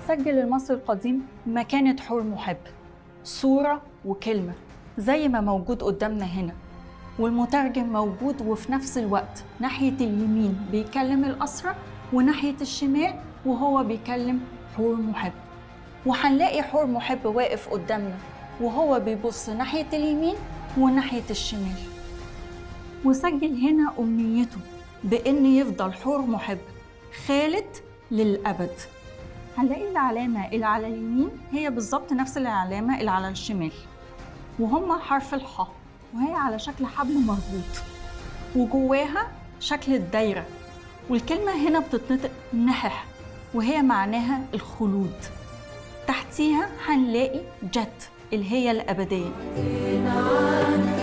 سجل المصري القديم مكانة حور محب صورة وكلمة زي ما موجود قدامنا هنا والمترجم موجود وفي نفس الوقت ناحية اليمين بيكلم الأسرة وناحية الشمال وهو بيكلم حور محب وهنلاقي حور محب واقف قدامنا وهو بيبص ناحية اليمين وناحية الشمال وسجل هنا أمنيته بإن يفضل حور محب خالد للأبد هنلاقي العلامة اللي على اليمين هي بالظبط نفس العلامة اللي على الشمال وهما حرف الحاء وهي على شكل حبل مربوط وجواها شكل الدايرة والكلمة هنا بتتنطق نحح وهي معناها الخلود تحتيها هنلاقي جت اللي هي الأبدية